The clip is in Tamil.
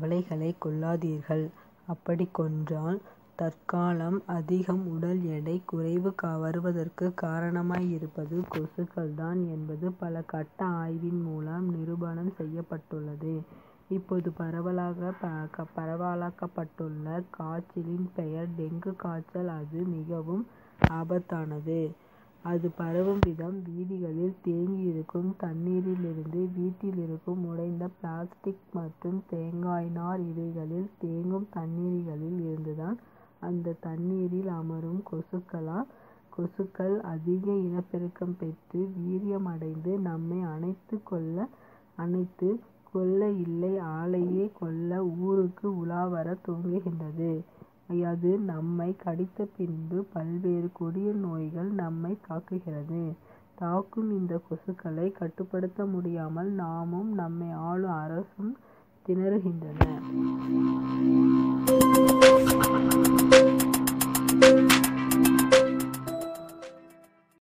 தவளைகளைக் கொல்லாதீர்கள். அப்படிக் கொன்றால் தற்காலம் அதிகம் உடல் எடை குறைவு வருவதற்குக் காரணமாயிருப்பது கொசுக்கள்தான் என்பது பல கட்ட ஆய்வின் மூலம் நிரூபணம் செய்யப்பட்டுள்ளது. இப்போது பரவலாக்கப்பட்டுள்ள காய்ச்சலின் பெயர் டெங்கு காய்ச்சல். அது மிகவும் ஆபத்தானது. அது பரவும் விதம் வீதிகளில் தேங்கியிருக்கும் தண்ணீரிலிருந்து வீட்டிலிருக்கும் உடைந்த பிளாஸ்டிக் மற்றும் தேங்காய் நார் இவைகளில் தேங்கும் தண்ணீர்களில் இருந்துதான். அந்தத் தண்ணீரில் அமரும் கொசுக்களால் கொசுக்கள் அதிக இனப்பெருக்கம் பெற்று வீரியமடைந்து நம்மை அனைத்துக் கொல்ல இல்லை ஆளையே கொல்ல ஊருக்கு உலாவரத் துவங்குகின்றது. அது நம்மைக் கடித்த பின்பு பல்வேறு கொடிய நோய்கள் நம்மைத் தாக்குகிறது. தாக்கும் இந்தக் கொசுக்களைக் கட்டுப்படுத்த முடியாமல் நாமும் நம்மை ஆளும் அரசும் திணறுகின்றன.